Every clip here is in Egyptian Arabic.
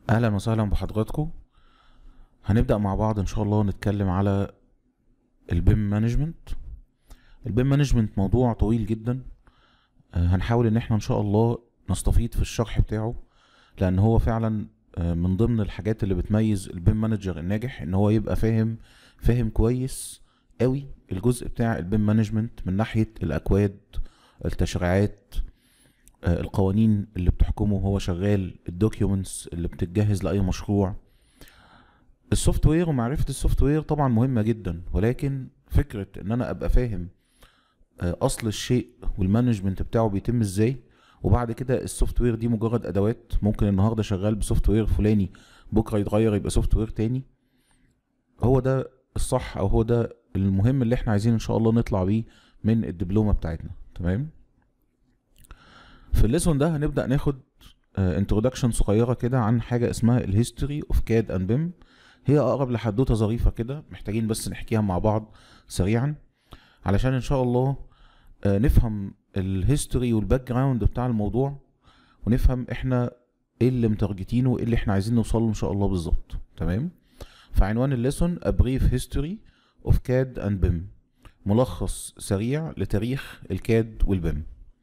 اهلا وسهلا بحضراتكم هنبدأ مع بعض ان شاء الله نتكلم على البيم مانجمنت البيم مانجمنت موضوع طويل جدا آه، هنحاول ان احنا ان شاء الله نستفيد في الشرح بتاعه لان هو فعلا آه، من ضمن الحاجات اللي بتميز البيم مانجر الناجح ان هو يبقى فاهم فاهم كويس قوي الجزء بتاع البيم مانجمنت من ناحية الاكواد التشريعات آه، القوانين اللي بتحكمه وهو شغال الدوكيومنتس اللي بتتجهز لأي مشروع السوفت وير ومعرفة السوفت وير طبعا مهمة جدا ولكن فكرة ان انا ابقى فاهم آه، اصل الشيء والمانجمنت بتاعه بيتم ازاي وبعد كده السوفت وير دي مجرد ادوات ممكن النهارده شغال بسوفت وير فلاني بكره يتغير يبقى سوفت وير تاني هو ده الصح او هو ده المهم اللي احنا عايزين ان شاء الله نطلع بيه من الدبلومه بتاعتنا تمام في الليسون ده هنبدا ناخد انترودكشن صغيره كده عن حاجه اسمها الهيستوري اوف كاد اند بيم هي اقرب لحدوته ظريفه كده محتاجين بس نحكيها مع بعض سريعا علشان ان شاء الله آه، نفهم الهيستوري والباك جراوند بتاع الموضوع ونفهم احنا ايه اللي متارجتينه وايه اللي احنا عايزين نوصل له ان شاء الله بالظبط تمام فعنوان الليسون A Brief History of CAD and BIM ملخص سريع لتاريخ الكاد والبيم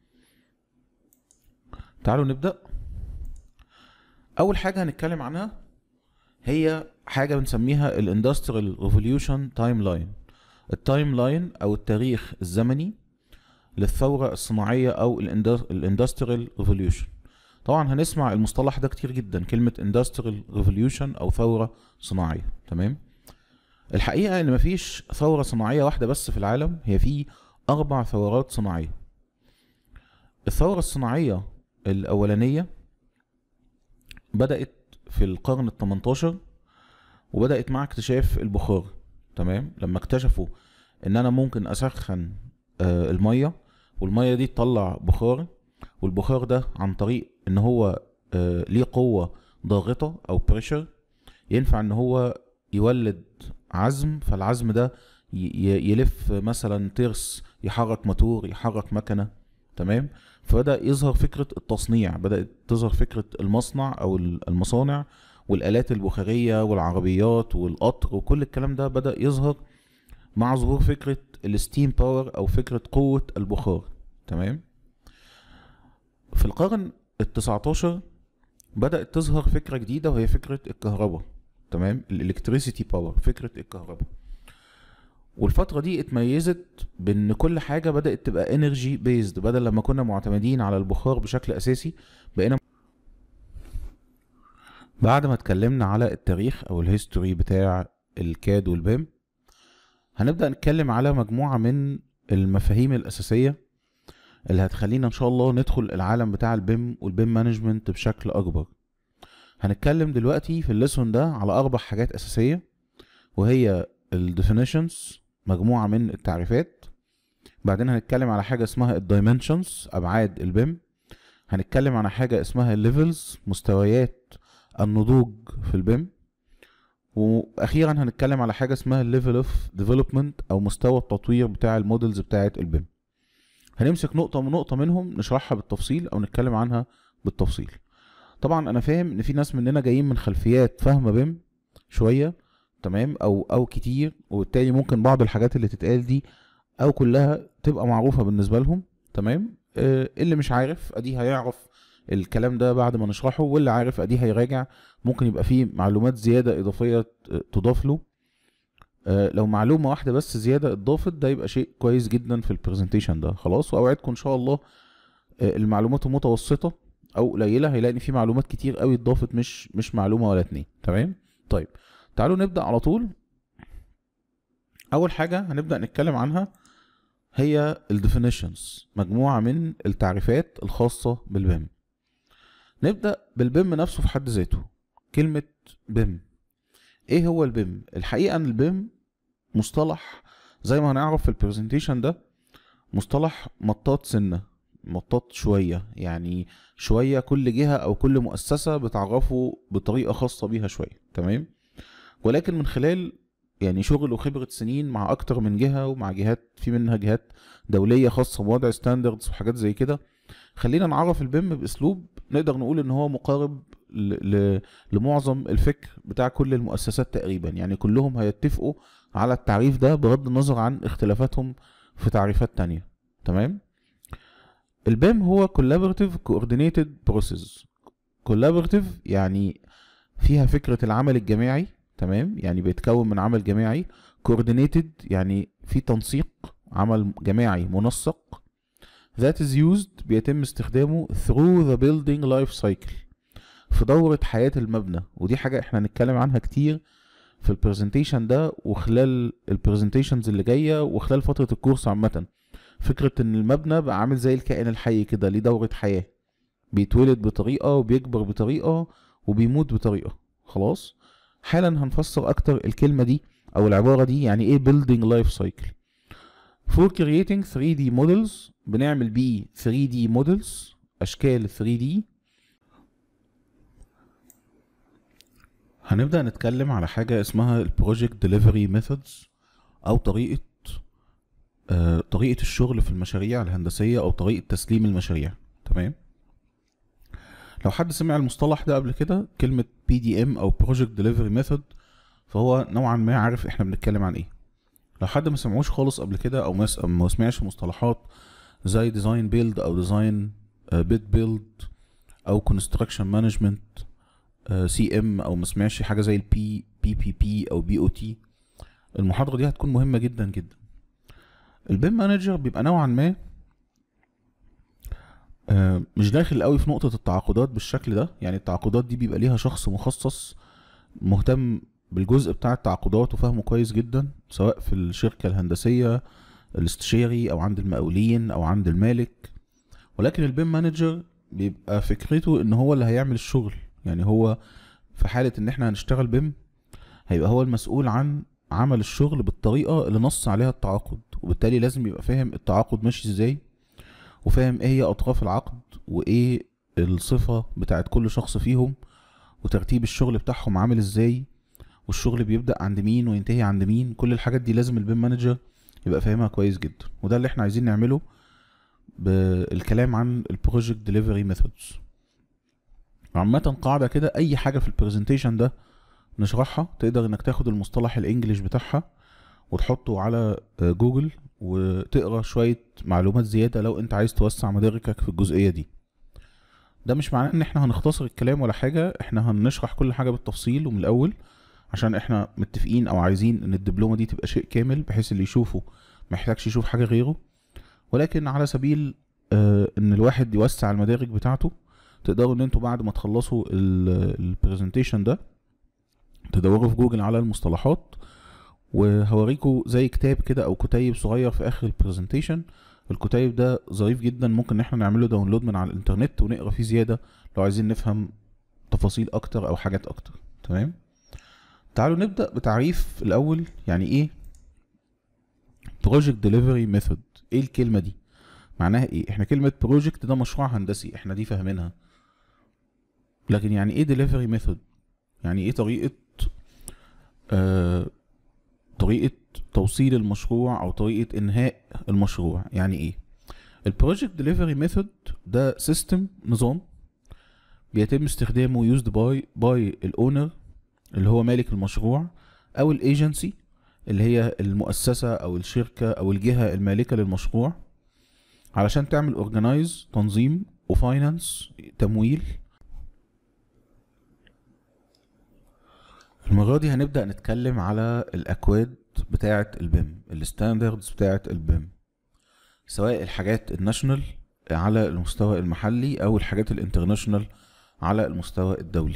تعالوا نبدأ أول حاجة هنتكلم عنها هي حاجة بنسميها الاندستريال ريفوليوشن تايم لاين التايم لاين أو التاريخ الزمني للثورة الصناعية أو الاندستريال ريفوليوشن طبعا هنسمع المصطلح ده كتير جدا كلمة اندستريال ريفوليوشن أو ثورة صناعية تمام الحقيقة إن مفيش ثورة صناعية واحدة بس في العالم هي في أربع ثورات صناعية الثورة الصناعية الأولانية بدأت في القرن التمنتاشر وبدأت مع اكتشاف البخار تمام لما اكتشفوا ان انا ممكن اسخن آه، المية والمية دي تطلع بخار والبخار ده عن طريق ان هو آه، ليه قوة ضاغطة او بريشر ينفع ان هو يولد عزم فالعزم ده ي- ي- يلف مثلا ترس يحرك موتور يحرك مكنة تمام فبدأ يظهر فكرة التصنيع بدأت تظهر فكرة المصنع أو ال- المصانع والآلات البخارية والعربيات والقطر وكل الكلام ده بدأ يظهر مع ظهور فكرة الستيم باور أو فكرة قوة البخار تمام في القرن التسعتاشر بدأت تظهر فكرة جديدة وهي فكرة الكهرباء تمام الالكتريسيتي باور فكرة الكهرباء والفترة دي اتميزت بان كل حاجة بدأت تبقى انرجي بيزد بدل لما كنا معتمدين على البخار بشكل اساسي بقينا بعد ما اتكلمنا على التاريخ او الهيستوري بتاع الكاد والبيم هنبدأ نتكلم على مجموعة من المفاهيم الأساسية اللي هتخلينا إن شاء الله ندخل العالم بتاع البيم والبيم مانجمنت بشكل أكبر هنتكلم دلوقتي في الليسون ده على أربع حاجات أساسية وهي ال definitions مجموعة من التعريفات بعدين هنتكلم على حاجة اسمها ال dimensions أبعاد البيم هنتكلم على حاجة اسمها ال levels مستويات النضوج في البيم واخيرا هنتكلم على حاجه اسمها الليفل اوف ديفلوبمنت او مستوى التطوير بتاع المودلز بتاعه البيم هنمسك نقطه من نقطه منهم نشرحها بالتفصيل او نتكلم عنها بالتفصيل طبعا انا فاهم ان في ناس مننا جايين من خلفيات فاهمه بيم شويه تمام او او كتير وبالتالي ممكن بعض الحاجات اللي تتقال دي او كلها تبقى معروفه بالنسبه لهم تمام آه اللي مش عارف ادي هيعرف الكلام ده بعد ما نشرحه واللي عارف ادي هيراجع ممكن يبقى فيه معلومات زيادة إضافية ت- تضاف له آه، لو معلومة واحدة بس زيادة اتضافت ده يبقى شيء كويس جدا في البرزنتيشن ده خلاص وأوعدكم إن شاء الله آه، المعلومات المتوسطة أو قليلة هيلاقي إن في معلومات كتير قوي اتضافت مش مش معلومة ولا اتنين تمام طيب تعالوا نبدأ على طول أول حاجة هنبدأ نتكلم عنها هي ال definitions مجموعة من التعريفات الخاصة بالبيم نبدأ بالبيم نفسه في حد ذاته كلمة بيم ايه هو البيم الحقيقة ان البيم مصطلح زي ما هنعرف في البرزنتيشن ده مصطلح مطاط سنة مطاط شوية يعني شوية كل جهة او كل مؤسسة بتعرفه بطريقة خاصة بيها شوية تمام ولكن من خلال يعني شغل وخبرة سنين مع اكتر من جهة ومع جهات في منها جهات دولية خاصة بوضع ستاندردز وحاجات زي كده خلينا نعرف البيم باسلوب نقدر نقول ان هو مقارب ل... ل... لمعظم الفكر بتاع كل المؤسسات تقريبا يعني كلهم هيتفقوا على التعريف ده بغض النظر عن اختلافاتهم في تعريفات تانية تمام البام هو collaborative coordinated process collaborative يعني فيها فكرة العمل الجماعي تمام يعني بيتكون من عمل جماعي coordinated يعني في تنسيق عمل جماعي منسق that is used بيتم استخدامه through the building life cycle في دورة حياة المبنى ودي حاجة احنا هنتكلم عنها كتير في البرزنتيشن ده وخلال البرزنتيشنز اللي جاية وخلال فترة الكورس عامة فكرة ان المبنى بقى عامل زي الكائن الحي كده ليه دورة حياة بيتولد بطريقة وبيكبر بطريقة وبيموت بطريقة خلاص حالا هنفسر اكتر الكلمة دي او العبارة دي يعني ايه building life cycle for creating 3D models بنعمل بيه 3D models اشكال 3D هنبدأ نتكلم على حاجة اسمها البروجكت ديليفري ميثودز او طريقة آه، طريقة الشغل في المشاريع الهندسية او طريقة تسليم المشاريع تمام لو حد سمع المصطلح ده قبل كده كلمة PDM او Project Delivery Method فهو نوعا ما عارف احنا بنتكلم عن ايه لو حد ما سمعوش خالص قبل كده او ما س- ما سمعش مصطلحات زي ديزاين بيلد او ديزاين بيت بيلد او كونستراكشن مانجمنت سي ام او ما سمعش حاجه زي البي بي بي بي او بي او تي المحاضره دي هتكون مهمه جدا جدا البيم مانجر بيبقى نوعا ما آه، مش داخل قوي في نقطه التعاقدات بالشكل ده يعني التعاقدات دي بيبقى ليها شخص مخصص مهتم بالجزء بتاع التعاقدات وفاهمه كويس جدا سواء في الشركه الهندسيه الاستشاري او عند المقاولين او عند المالك ولكن البيم مانجر بيبقى فكرته ان هو اللي هيعمل الشغل يعني هو في حالة ان احنا هنشتغل بيم هيبقى هو المسؤول عن عمل الشغل بالطريقة اللي نص عليها التعاقد وبالتالي لازم يبقى فاهم التعاقد ماشي ازاي وفاهم ايه هي اطراف العقد وايه الصفة بتاعت كل شخص فيهم وترتيب الشغل بتاعهم عامل ازاي والشغل بيبدأ عند مين وينتهي عند مين كل الحاجات دي لازم البيم مانجر يبقى فاهمها كويس جدا وده اللي احنا عايزين نعمله بالكلام عن البروجكت ديليفري ميثودز عامة قاعدة كده أي حاجة في البرزنتيشن ده نشرحها تقدر إنك تاخد المصطلح الإنجليش بتاعها وتحطه على آه، جوجل وتقرا شوية معلومات زيادة لو أنت عايز توسع مداركك في الجزئية دي ده مش معناه إن إحنا هنختصر الكلام ولا حاجة إحنا هنشرح كل حاجة بالتفصيل ومن الأول عشان إحنا متفقين أو عايزين إن الدبلومة دي تبقى شيء كامل بحيث اللي يشوفه محتاجش يشوف حاجة غيره ولكن على سبيل آه، ان الواحد يوسع المدارك بتاعته تقدروا ان انتوا بعد ما تخلصوا البرزنتيشن ده تدوروا في جوجل على المصطلحات وهوريكم زي كتاب كده او كتيب صغير في اخر البرزنتيشن الكتيب ده ظريف جدا ممكن ان احنا نعمله داونلود من على الانترنت ونقرا فيه زياده لو عايزين نفهم تفاصيل اكتر او حاجات اكتر تمام تعالوا نبدا بتعريف الاول يعني ايه بروجكت ديليفري ميثود ايه الكلمه دي معناها ايه احنا كلمه بروجكت ده مشروع هندسي احنا دي فاهمينها لكن يعني ايه ديليفري ميثود يعني ايه طريقه آه طريقه توصيل المشروع او طريقه انهاء المشروع يعني ايه البروجكت ديليفري ميثود ده سيستم نظام بيتم استخدامه يوزد باي باي الاونر اللي هو مالك المشروع او الايجنسي اللي هي المؤسسة أو الشركة أو الجهة المالكة للمشروع علشان تعمل اورجنايز تنظيم وفاينانس تمويل المرة دي هنبدأ نتكلم على الأكواد بتاعة البيم الستاندردز بتاعة البيم سواء الحاجات الناشونال على المستوى المحلي أو الحاجات الانترناشونال على المستوى الدولي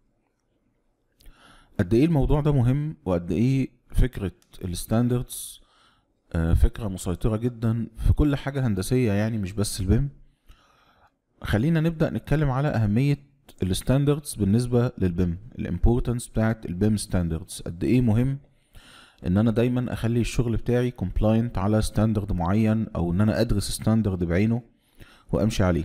قد ايه الموضوع ده مهم وقد ايه فكرة الستاندردز آه، فكرة مسيطرة جدا في كل حاجة هندسية يعني مش بس البيم خلينا نبدأ نتكلم على أهمية الستاندردز بالنسبة للبيم الامبورتنس بتاعت البيم ستاندردز قد ايه مهم ان انا دايما اخلي الشغل بتاعي كومبلاينت على ستاندرد معين او ان انا ادرس ستاندرد بعينه وامشي عليه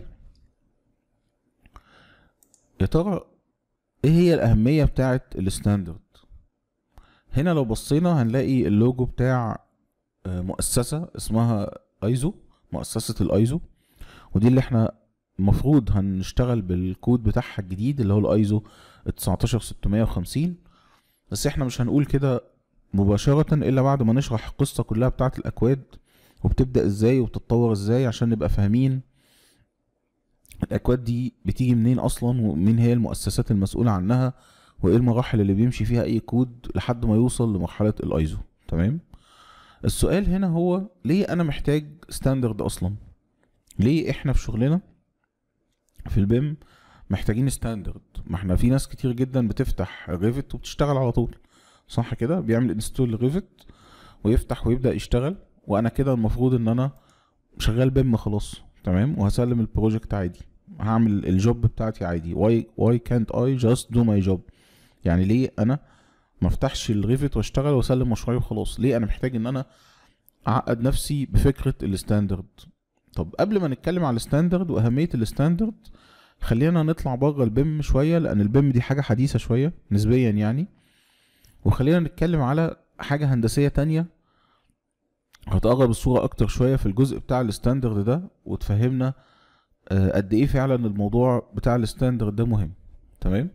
يا ترى ايه هي الاهمية بتاعت الستاندرد هنا لو بصينا هنلاقي اللوجو بتاع آه، مؤسسة اسمها ايزو مؤسسة الايزو ودي اللي احنا المفروض هنشتغل بالكود بتاعها الجديد اللي هو الايزو 19650 بس احنا مش هنقول كده مباشرة الا بعد ما نشرح القصة كلها بتاعة الاكواد وبتبدأ ازاي وبتتطور ازاي عشان نبقى فاهمين الاكواد دي بتيجي منين اصلا ومين هي المؤسسات المسؤولة عنها وايه المراحل اللي بيمشي فيها اي كود لحد ما يوصل لمرحلة الايزو تمام السؤال هنا هو ليه انا محتاج ستاندرد اصلا ليه احنا في شغلنا في البيم محتاجين ستاندرد ما احنا في ناس كتير جدا بتفتح ريفت وبتشتغل على طول صح كده بيعمل انستول ريفت ويفتح ويبدا يشتغل وانا كده المفروض ان انا شغال بيم خلاص تمام وهسلم البروجكت عادي هعمل الجوب بتاعتي عادي why why can't I just do my job يعني ليه انا ما افتحش الريفت واشتغل واسلم مشروعي وخلاص ليه انا محتاج ان انا اعقد نفسي بفكره الستاندرد طب قبل ما نتكلم على الستاندرد واهميه الستاندرد خلينا نطلع بره البيم شويه لان البيم دي حاجه حديثه شويه نسبيا يعني وخلينا نتكلم على حاجه هندسيه تانية هتقرب الصوره اكتر شويه في الجزء بتاع الستاندرد ده وتفهمنا آه، قد ايه فعلا الموضوع بتاع الستاندرد ده مهم تمام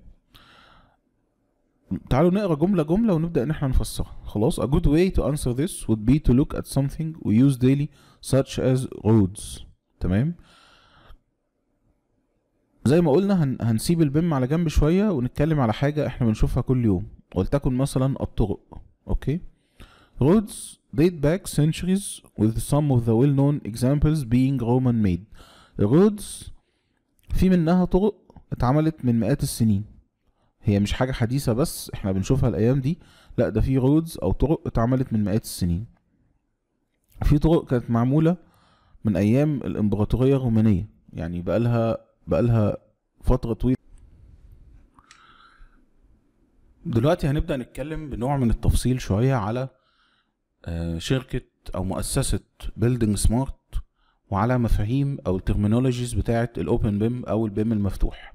تعالوا نقرا جمله جمله ونبدا ان احنا نفسرها خلاص a good way to answer this would be to look at something we use daily such as roads تمام زي ما قلنا هن هنسيب البيم على جنب شويه ونتكلم على حاجه احنا بنشوفها كل يوم ولتكن مثلا الطرق اوكي roads date back centuries with some of the well-known examples being Roman made الرودز في منها طرق اتعملت من مئات السنين هي مش حاجة حديثة بس احنا بنشوفها الأيام دي لا ده في رودز أو طرق اتعملت من مئات السنين في طرق كانت معمولة من أيام الإمبراطورية الرومانية يعني بقالها بقالها فترة طويلة دلوقتي هنبدأ نتكلم بنوع من التفصيل شوية على آه، شركة أو مؤسسة بيلدينج سمارت وعلى مفاهيم أو الترمينولوجيز بتاعة الأوبن بيم أو البيم المفتوح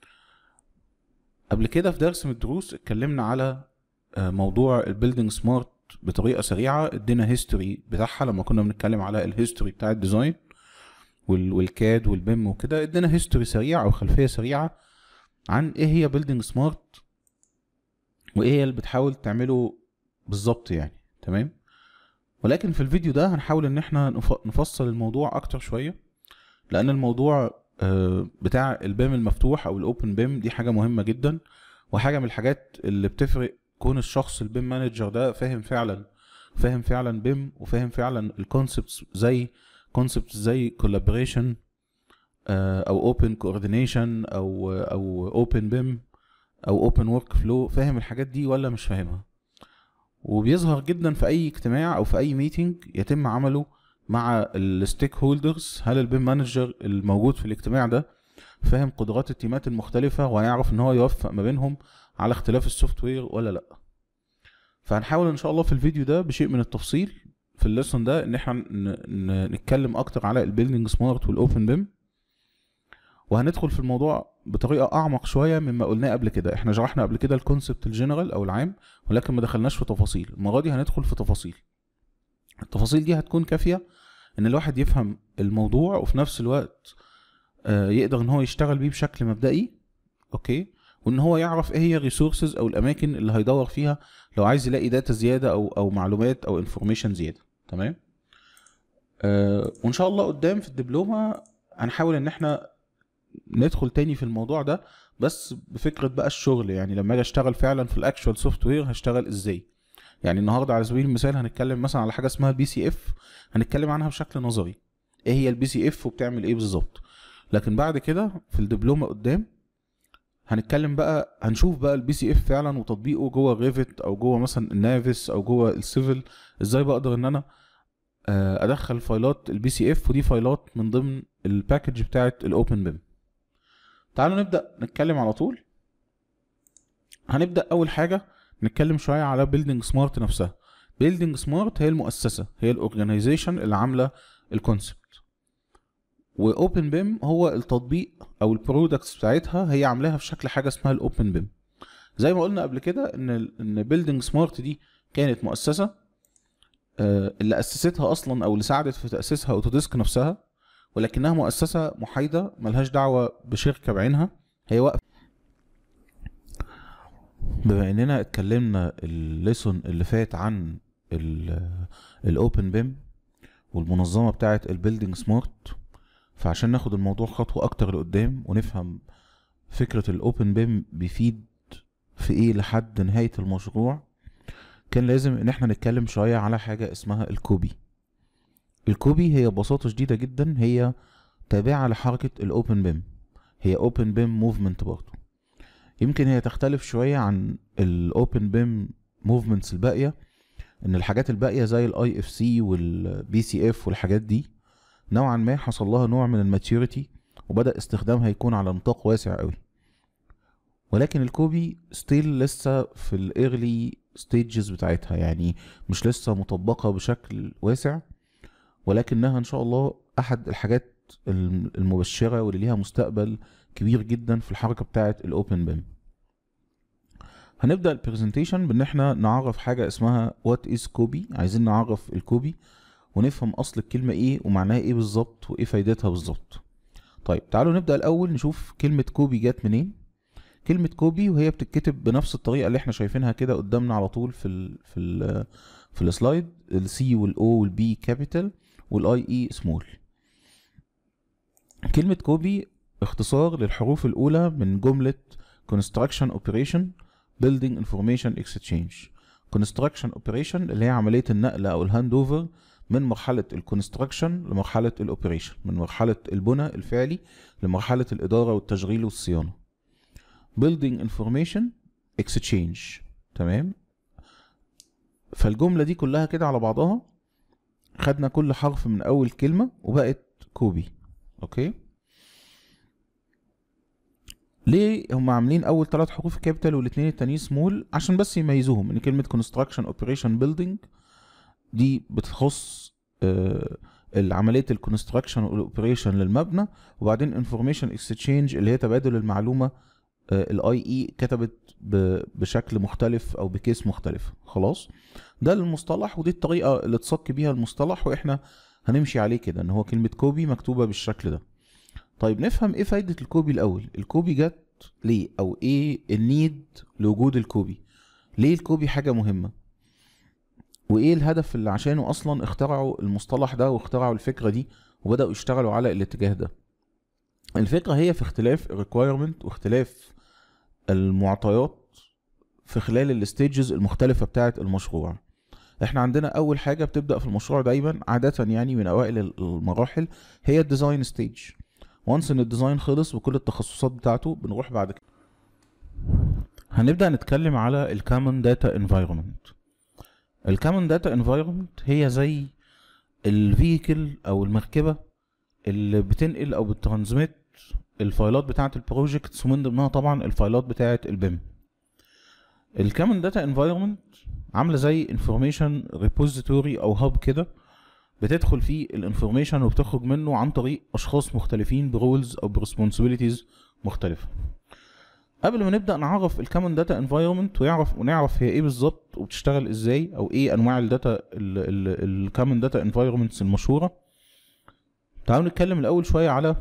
قبل كده في درس من الدروس اتكلمنا على آه، موضوع البيلدينج سمارت بطريقة سريعة ادينا هيستوري بتاعها لما كنا بنتكلم على الهيستوري بتاع الديزاين وال- والكاد والبيم وكده ادينا هيستوري سريع او خلفية سريعة عن ايه هي بيلدينج سمارت وايه هي اللي بتحاول تعمله بالظبط يعني تمام ولكن في الفيديو ده هنحاول ان احنا نف- نفصل الموضوع اكتر شوية لان الموضوع آه، بتاع البيم المفتوح او الاوبن بيم دي حاجة مهمة جدا وحاجة من الحاجات اللي بتفرق كون الشخص البيم مانجر ده فاهم فعلا فاهم فعلا بيم وفاهم فعلا الكونسبتس زي كونسبتس زي كولابوريشن او اوبن كوردينيشن او او اوبن بيم او اوبن ورك فلو فاهم الحاجات دي ولا مش فاهمها وبيظهر جدا في اي اجتماع او في اي ميتنج يتم عمله مع الستيك هولدرز هل البيم مانجر الموجود في الاجتماع ده فاهم قدرات التيمات المختلفة وهيعرف ان هو يوفق ما بينهم على اختلاف السوفت وير ولا لا فهنحاول ان شاء الله في الفيديو ده بشيء من التفصيل في الليسون ده ان احنا ن- ن- نتكلم اكتر على البيلدينج سمارت والاوبن بيم وهندخل في الموضوع بطريقه اعمق شويه مما قلناه قبل كده احنا شرحنا قبل كده الكونسبت الجنرال او العام ولكن ما دخلناش في تفاصيل المره دي هندخل في تفاصيل التفاصيل دي هتكون كافيه ان الواحد يفهم الموضوع وفي نفس الوقت آه، يقدر ان هو يشتغل بيه بشكل مبدئي اوكي وان هو يعرف ايه هي الريسورسز او الاماكن اللي هيدور فيها لو عايز يلاقي داتا زياده او او معلومات او انفورميشن زياده تمام آه وان شاء الله قدام في الدبلومه هنحاول ان احنا ندخل تاني في الموضوع ده بس بفكره بقى الشغل يعني لما اجي اشتغل فعلا في الاكشوال سوفت وير هشتغل ازاي يعني النهارده على سبيل المثال هنتكلم مثلا على حاجه اسمها البي سي اف هنتكلم عنها بشكل نظري ايه هي البي سي اف وبتعمل ايه بالظبط لكن بعد كده في الدبلومه قدام هنتكلم بقى هنشوف بقى البي سي اف فعلا وتطبيقه جوه الريفت او جوه مثلا النافس او جوه السيفل ازاي بقدر ان انا آه، ادخل فايلات البي سي اف ودي فايلات من ضمن الباكج بتاعه الاوبن بيم تعالوا نبدا نتكلم على طول هنبدا اول حاجه نتكلم شويه على بيلدينج سمارت نفسها بيلدينج سمارت هي المؤسسه هي الاورجنايزيشن اللي عامله الكونسبت واوبن بيم هو التطبيق او البرودكتس بتاعتها هي عاملاها في شكل حاجه اسمها الاوبن بيم زي ما قلنا قبل كده ان ال- ان بيلدينج سمارت دي كانت مؤسسه آه، اللي اسستها اصلا او اللي ساعدت في تاسيسها اوتوديسك نفسها ولكنها مؤسسة محايدة ملهاش دعوة بشركة بعينها هي واقفة بما اننا اتكلمنا الليسون اللي فات عن الاوبن بيم والمنظمة بتاعة البيلدينج سمارت فعشان ناخد الموضوع خطوة اكتر لقدام ونفهم فكرة الاوبن بيم بيفيد في ايه لحد نهاية المشروع كان لازم ان احنا نتكلم شوية على حاجة اسمها الكوبي الكوبي هي ببساطة شديدة جدا هي تابعة لحركة الاوبن بيم هي اوبن بيم موفمنت برضه يمكن هي تختلف شوية عن الاوبن بيم موفمنتس الباقية ان الحاجات الباقية زي الاي اف سي والبي سي اف والحاجات دي نوعا ما حصل لها نوع من الماتيوريتي وبدأ استخدامها يكون على نطاق واسع قوي ولكن الكوبي ستيل لسه في الايرلي ستيجز بتاعتها يعني مش لسه مطبقة بشكل واسع ولكنها ان شاء الله احد الحاجات المبشرة واللي ليها مستقبل كبير جدا في الحركة بتاعة الاوبن بيم هنبدأ البرزنتيشن بان احنا نعرف حاجة اسمها وات از كوبي عايزين نعرف الكوبي ونفهم اصل الكلمة ايه ومعناها ايه بالظبط وايه فايدتها بالظبط طيب تعالوا نبدأ الاول نشوف كلمة كوبي جت منين كلمة كوبي وهي بتتكتب بنفس الطريقة اللي احنا شايفينها كده قدامنا على طول في ال في ال في السلايد السي والاو والبي كابيتال والاي اي سمول كلمة كوبي اختصار للحروف الأولى من جملة construction operation building information exchange construction operation اللي هي عملية النقل أو الهاند اوفر من مرحلة الكونستراكشن لمرحلة الاوبريشن من مرحلة البنى الفعلي لمرحلة الإدارة والتشغيل والصيانة building information exchange تمام فالجملة دي كلها كده على بعضها خدنا كل حرف من أول كلمة وبقت كوبي أوكي ليه هم عاملين اول ثلاث حروف كابيتال والاثنين التانيين سمول عشان بس يميزوهم ان كلمه كونستراكشن اوبريشن بيلدينج دي بتخص آه عمليه الكونستراكشن والاوبريشن للمبنى وبعدين انفورميشن اكسشينج اللي هي تبادل المعلومه الاي اي كتبت بشكل مختلف او بكيس مختلف خلاص ده المصطلح ودي الطريقه اللي تصك بيها المصطلح واحنا هنمشي عليه كده ان هو كلمه كوبي مكتوبه بالشكل ده طيب نفهم ايه فايده الكوبي الاول الكوبي جت ليه او ايه النيد لوجود الكوبي ليه الكوبي حاجه مهمه وايه الهدف اللي عشانه اصلا اخترعوا المصطلح ده واخترعوا الفكره دي وبداوا يشتغلوا على الاتجاه ده الفكره هي في اختلاف الريكويرمنت واختلاف المعطيات في خلال الستيجز المختلفه بتاعه المشروع احنا عندنا اول حاجه بتبدا في المشروع دايما عاده يعني من اوائل المراحل هي الديزاين ستيج وانس ان الديزاين خلص بكل التخصصات بتاعته بنروح بعد كده هنبدا نتكلم على الكامن داتا انفايرمنت الكامن داتا انفايرمنت هي زي الفيكل او المركبه اللي بتنقل او بترانزميت الفايلات بتاعه البروجكتس ومن ضمنها طبعا الفايلات بتاعه البيم الكامن داتا انفايرمنت عامله زي انفورميشن ريبوزيتوري او هاب كده بتدخل فيه الانفورميشن وبتخرج منه عن طريق اشخاص مختلفين برولز او بريسبونسبيلتيز مختلفه قبل ما نبدا نعرف الكامن داتا انفايرمنت ويعرف ونعرف هي ايه بالظبط وبتشتغل ازاي او ايه انواع الداتا الكامن داتا انفايرمنتس المشهوره تعالوا نتكلم الاول شويه على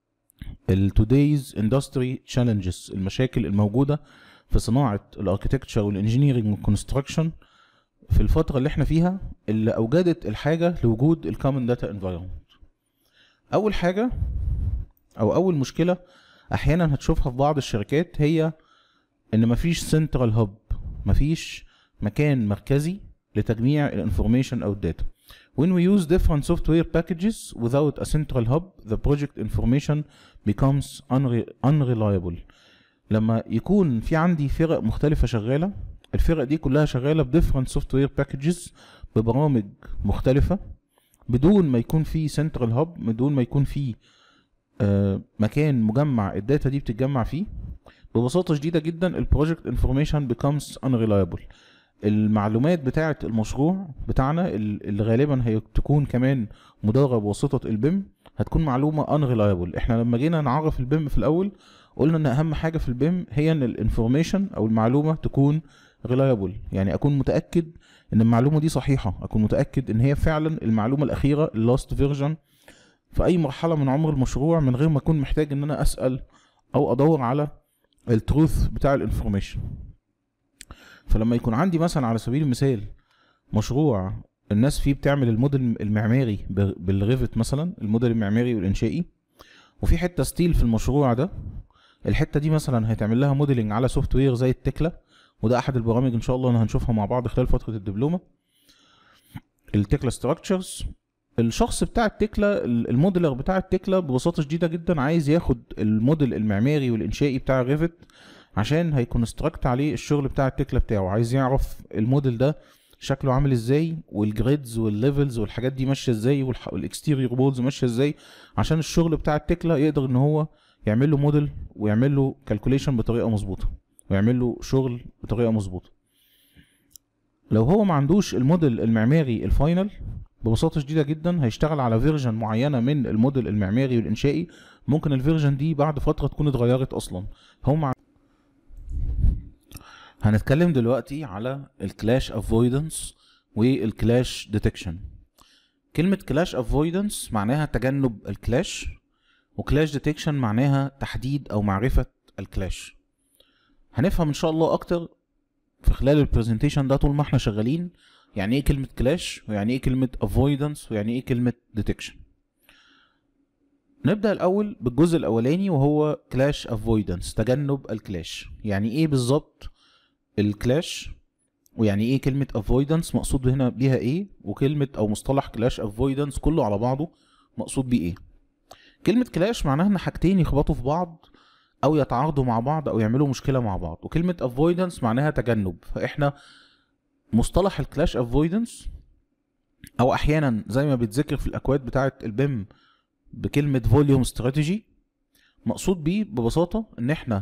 التودايز اندستري تشالنجز المشاكل الموجوده في صناعه الاركتكتشر والانجينيرنج والكونستراكشن في الفترة اللي احنا فيها اللي اوجدت الحاجة لوجود الكومن داتا انفايرمنت اول حاجة او اول مشكلة احيانا هتشوفها في بعض الشركات هي ان مفيش سنترال هاب مفيش مكان مركزي لتجميع الانفورميشن او الداتا When we use different software packages without a central hub, the project information becomes unreliable. لما يكون في عندي فرق مختلفة شغالة الفرق دي كلها شغاله بديفرنت سوفت وير باكجز ببرامج مختلفه بدون ما يكون في سنترال هاب بدون ما يكون في آه مكان مجمع الداتا دي بتتجمع فيه ببساطه شديده جدا البروجكت انفورميشن بيكمز unreliable المعلومات بتاعه المشروع بتاعنا اللي غالبا هي تكون كمان مداره بواسطه البيم هتكون معلومه unreliable احنا لما جينا نعرف البيم في الاول قلنا ان اهم حاجه في البيم هي ان الانفورميشن او المعلومه تكون ريلايبل يعني اكون متاكد ان المعلومه دي صحيحه اكون متاكد ان هي فعلا المعلومه الاخيره اللاست فيرجن في اي مرحله من عمر المشروع من غير ما اكون محتاج ان انا اسال او ادور على التروث بتاع الانفورميشن فلما يكون عندي مثلا على سبيل المثال مشروع الناس فيه بتعمل الموديل المعماري ب- بالريفت مثلا الموديل المعماري والانشائي وفي حته ستيل في المشروع ده الحته دي مثلا هيتعمل لها موديلنج على سوفت وير زي التكلا وده احد البرامج ان شاء الله اللي هنشوفها مع بعض خلال فتره الدبلومه التكلا ستراكشرز الشخص بتاع التكلا ال- الموديلر بتاع التكلا ببساطه شديده جدا عايز ياخد الموديل المعماري والانشائي بتاع الريفت عشان هيكونستراكت عليه الشغل بتاع التكلا بتاعه عايز يعرف الموديل ده شكله عامل ازاي والجريدز والليفلز والحاجات دي ماشيه ازاي والح- والاكستيريور بولز ماشيه ازاي عشان الشغل بتاع التكلا يقدر ان هو يعمل له موديل ويعمل له كالكوليشن بطريقه مظبوطه ويعمل له شغل بطريقه مظبوطه لو هو ما عندوش الموديل المعماري الفاينل ببساطه شديده جدا هيشتغل على فيرجن معينه من الموديل المعماري والانشائي ممكن الفيرجن دي بعد فتره تكون اتغيرت اصلا هم ع- هنتكلم دلوقتي على الكلاش افويدنس والكلاش ديتكشن كلمة كلاش افويدنس معناها تجنب الكلاش وكلاش ديتكشن معناها تحديد او معرفة الكلاش هنفهم ان شاء الله اكتر في خلال البرزنتيشن ده طول ما احنا شغالين يعني ايه كلمة كلاش ويعني ايه كلمة افويدنس ويعني ايه كلمة ديتكشن نبدأ الأول بالجزء الأولاني وهو كلاش افويدنس تجنب الكلاش يعني ايه بالظبط الكلاش ويعني ايه كلمة avoidance مقصود هنا بيها ايه وكلمة او مصطلح كلاش avoidance كله على بعضه مقصود بيه ايه كلمة كلاش معناها ان حاجتين يخبطوا في بعض او يتعارضوا مع بعض او يعملوا مشكلة مع بعض وكلمة avoidance معناها تجنب فاحنا مصطلح الكلاش avoidance او احيانا زي ما بيتذكر في الاكواد بتاعة البيم بكلمة volume strategy مقصود بيه ببساطة ان احنا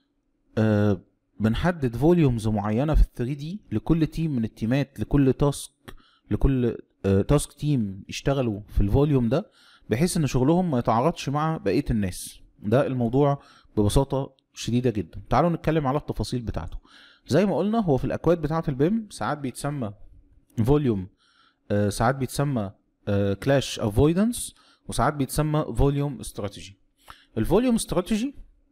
آه بنحدد فوليومز معينه في ال 3 دي لكل تيم من التيمات لكل تاسك لكل تاسك تيم يشتغلوا في الفوليوم ده بحيث ان شغلهم ما يتعارضش مع بقيه الناس ده الموضوع ببساطه شديده جدا تعالوا نتكلم على التفاصيل بتاعته زي ما قلنا هو في الاكواد بتاعه البيم ساعات بيتسمى فوليوم ساعات بيتسمى كلاش افويدنس وساعات بيتسمى فوليوم استراتيجي الفوليوم استراتيجي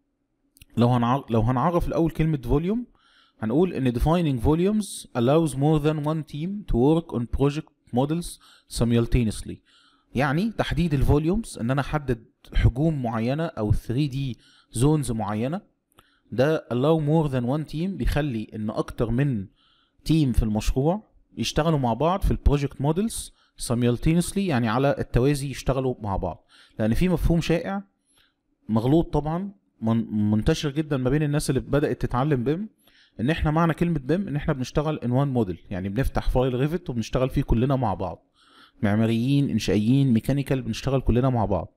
لو هنعرف لو هنعرف الاول كلمه فوليوم هنقول ان defining volumes allows more than one team to work on project models simultaneously يعني تحديد الفوليومز ان انا احدد حجوم معينه او 3 دي زونز معينه ده allow more than one team بيخلي ان اكتر من تيم في المشروع يشتغلوا مع بعض في البروجكت مودلز simultaneously يعني على التوازي يشتغلوا مع بعض لان في مفهوم شائع مغلوط طبعا من- منتشر جدا ما بين الناس اللي بدات تتعلم بيم ان احنا معنى كلمه بيم ان احنا بنشتغل ان وان موديل يعني بنفتح فايل ريفت وبنشتغل فيه كلنا مع بعض معماريين انشائيين ميكانيكال بنشتغل كلنا مع بعض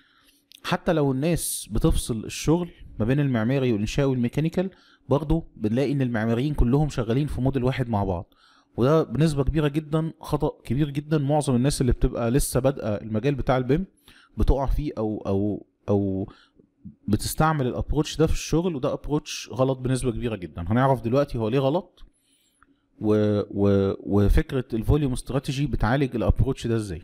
حتى لو الناس بتفصل الشغل ما بين المعماري والانشائي والميكانيكال برضه بنلاقي ان المعماريين كلهم شغالين في موديل واحد مع بعض وده بنسبه كبيره جدا خطا كبير جدا معظم الناس اللي بتبقى لسه بادئه المجال بتاع البيم بتقع فيه او او او بتستعمل الابروتش ده في الشغل وده ابروتش غلط بنسبه كبيره جدا هنعرف دلوقتي هو ليه غلط و... و... وفكره الفوليوم استراتيجي بتعالج الابروتش ده ازاي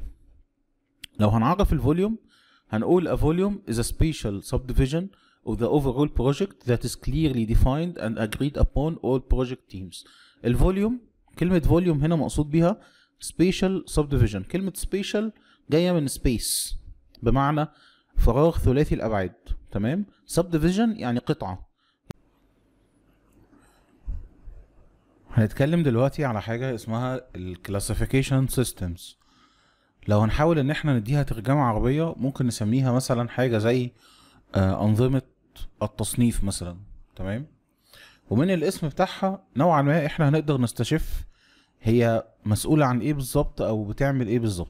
لو هنعرف الفوليوم هنقول a volume is a spatial subdivision of the overall project that is clearly defined and agreed upon all project teams الفوليوم كلمة فوليوم هنا مقصود بيها spatial subdivision كلمة spatial جاية من space بمعنى فراغ ثلاثي الأبعاد تمام subdivision يعني قطعة هنتكلم دلوقتي على حاجة اسمها ال classification systems لو هنحاول ان احنا نديها ترجمة عربية ممكن نسميها مثلا حاجة زي آه، أنظمة التصنيف مثلا تمام ومن الاسم بتاعها نوعا ما احنا هنقدر نستشف هي مسؤولة عن ايه بالظبط او بتعمل ايه بالظبط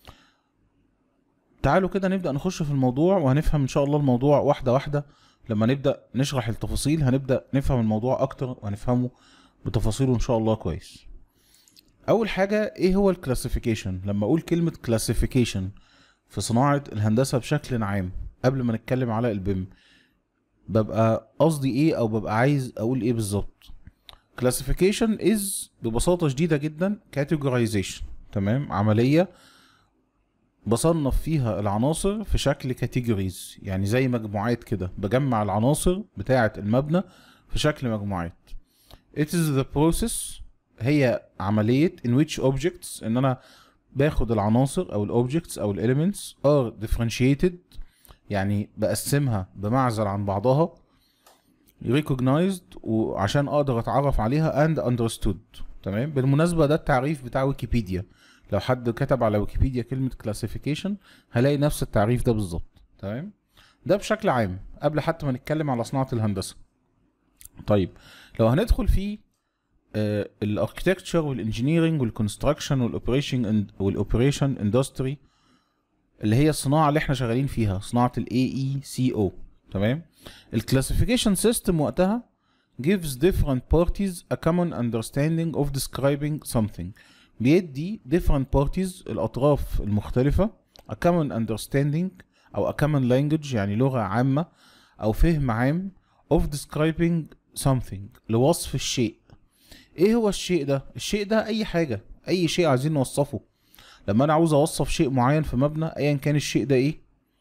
تعالوا كده نبدأ نخش في الموضوع وهنفهم ان شاء الله الموضوع واحدة واحدة لما نبدأ نشرح التفاصيل هنبدأ نفهم الموضوع اكتر وهنفهمه بتفاصيله ان شاء الله كويس اول حاجة ايه هو الكلاسيفيكيشن لما اقول كلمة كلاسيفيكيشن في صناعة الهندسة بشكل عام قبل ما نتكلم على البيم ببقى قصدي ايه او ببقى عايز اقول ايه بالظبط classification is ببساطة شديدة جدا categorization تمام عملية بصنف فيها العناصر في شكل كاتيجوريز يعني زي مجموعات كده بجمع العناصر بتاعة المبنى في شكل مجموعات it is the process هي عملية in which objects ان انا باخد العناصر او الاوبجكتس او الاليمنتس are differentiated يعني بقسمها بمعزل عن بعضها recognized وعشان اقدر اتعرف عليها and understood تمام بالمناسبة ده التعريف بتاع ويكيبيديا لو حد كتب على ويكيبيديا كلمة classification هلاقي نفس التعريف ده بالظبط تمام ده بشكل عام قبل حتى ما نتكلم على صناعة الهندسة طيب لو هندخل في الاركتكتشر والانجينيرنج والكونستراكشن والاوبريشن والاوبريشن اندستري اللي هي الصناعه اللي احنا شغالين فيها صناعه الاي اي سي او تمام الكلاسيفيكيشن سيستم وقتها gives different parties a common understanding of describing something بيدي different parties الأطراف المختلفة a common understanding أو a common language يعني لغة عامة أو فهم عام of describing something لوصف الشيء ايه هو الشيء ده الشيء ده اي حاجة اي شيء عايزين نوصفه لما انا عاوز اوصف شيء معين في مبنى ايا كان الشيء ده ايه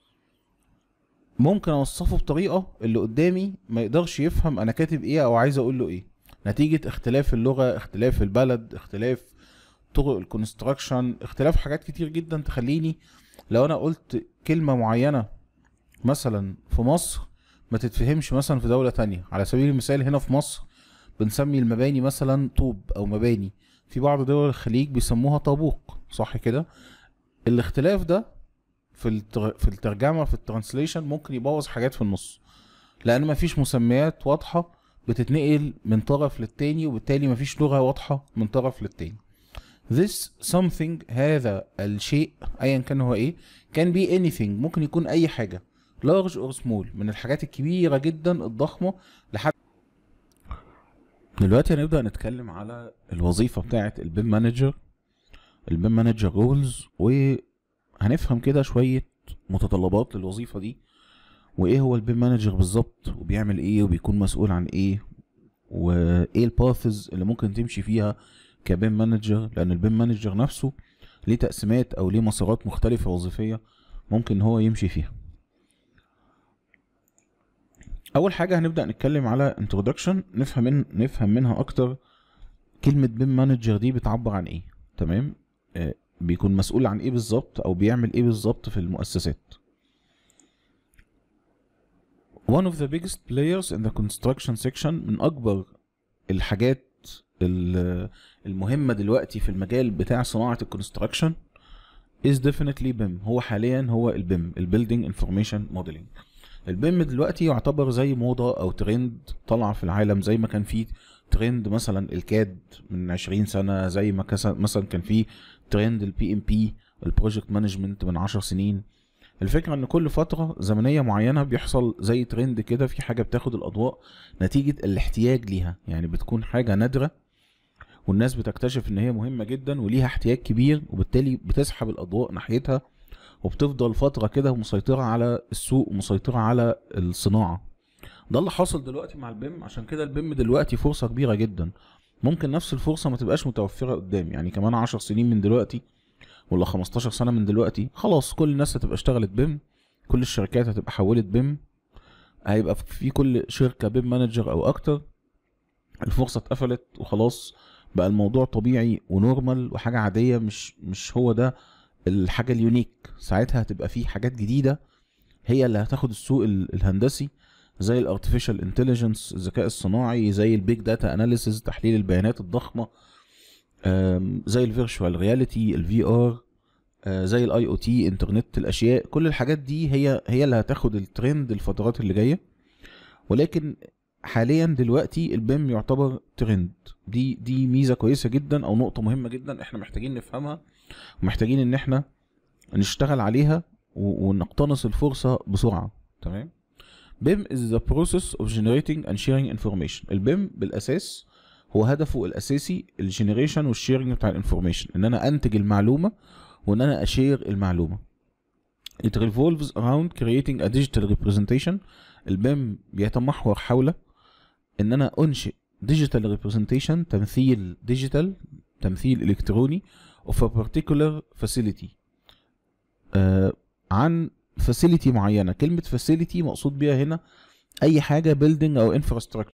ممكن اوصفه بطريقة اللي قدامي ما يقدرش يفهم انا كاتب ايه او عايز اقول له ايه نتيجة اختلاف اللغة اختلاف البلد اختلاف طرق الكونستراكشن اختلاف حاجات كتير جدا تخليني لو انا قلت كلمة معينة مثلا في مصر ما تتفهمش مثلا في دولة تانية على سبيل المثال هنا في مصر بنسمي المباني مثلا طوب او مباني في بعض دول الخليج بيسموها طابوق صح كده الاختلاف ده في التر... في الترجمه في الترانسليشن ممكن يبوظ حاجات في النص لان مفيش مسميات واضحه بتتنقل من طرف للتاني وبالتالي مفيش لغه واضحه من طرف للتاني this something هذا الشيء ايا كان هو ايه كان be anything ممكن يكون اي حاجه large or small من الحاجات الكبيره جدا الضخمه لحد دلوقتي هنبدأ نتكلم على الوظيفة بتاعة البيم مانجر البيم مانجر رولز وهنفهم كده شوية متطلبات للوظيفة دي وايه هو البيم مانجر بالظبط وبيعمل ايه وبيكون مسؤول عن ايه وايه الباثز اللي ممكن تمشي فيها كبيم مانجر لان البيم مانجر نفسه ليه تقسيمات او ليه مسارات مختلفة وظيفية ممكن هو يمشي فيها اول حاجه هنبدا نتكلم على انترودكشن نفهم من نفهم منها اكتر كلمه بيم مانجر دي بتعبر عن ايه تمام آه بيكون مسؤول عن ايه بالظبط او بيعمل ايه بالظبط في المؤسسات one of the biggest players in the construction section من اكبر الحاجات المهمه دلوقتي في المجال بتاع صناعه الكونستراكشن is definitely BIM هو حاليا هو البيم البيلدينج انفورميشن موديلنج البيم دلوقتي يعتبر زي موضة او ترند طالعة في العالم زي ما كان في ترند مثلا الكاد من 20 سنة زي ما مثلا كان في ترند البي ام بي البروجكت مانجمنت من 10 سنين الفكرة ان كل فترة زمنية معينة بيحصل زي ترند كده في حاجة بتاخد الاضواء نتيجة الاحتياج ليها يعني بتكون حاجة نادرة والناس بتكتشف ان هي مهمة جدا وليها احتياج كبير وبالتالي بتسحب الاضواء ناحيتها وبتفضل فترة كده مسيطرة على السوق ومسيطرة على الصناعة ده اللي حاصل دلوقتي مع البيم عشان كده البيم دلوقتي فرصة كبيرة جدا ممكن نفس الفرصة ما تبقاش متوفرة قدام يعني كمان عشر سنين من دلوقتي ولا 15 سنة من دلوقتي خلاص كل الناس هتبقى اشتغلت بيم كل الشركات هتبقى حولت بيم هيبقى في كل شركة بيم مانجر او اكتر الفرصة اتقفلت وخلاص بقى الموضوع طبيعي ونورمال وحاجة عادية مش مش هو ده الحاجه اليونيك ساعتها هتبقى في حاجات جديده هي اللي هتاخد السوق الهندسي زي الارتفيشال انتليجنس الذكاء الصناعي زي البيج داتا اناليسيز تحليل البيانات الضخمه زي الفيرتشوال رياليتي الفي ار زي الاي او تي انترنت الاشياء كل الحاجات دي هي هي اللي هتاخد الترند الفترات اللي جايه ولكن حاليا دلوقتي البيم يعتبر ترند دي دي ميزه كويسه جدا او نقطه مهمه جدا احنا محتاجين نفهمها ومحتاجين ان احنا نشتغل عليها ونقتنص الفرصه بسرعه تمام BIM is the process of generating and sharing information البيم بالاساس هو هدفه الاساسي الجنريشن والشيرنج بتاع الانفورميشن ان انا انتج المعلومه وان انا اشير المعلومه it revolves around creating a digital representation البيم بيتمحور حول ان انا انشئ digital representation تمثيل ديجيتال تمثيل الكتروني of a particular facility آه عن فاسيلتي معينه كلمه فاسيلتي مقصود بيها هنا اي حاجه بيلدينج او انفراستراكشر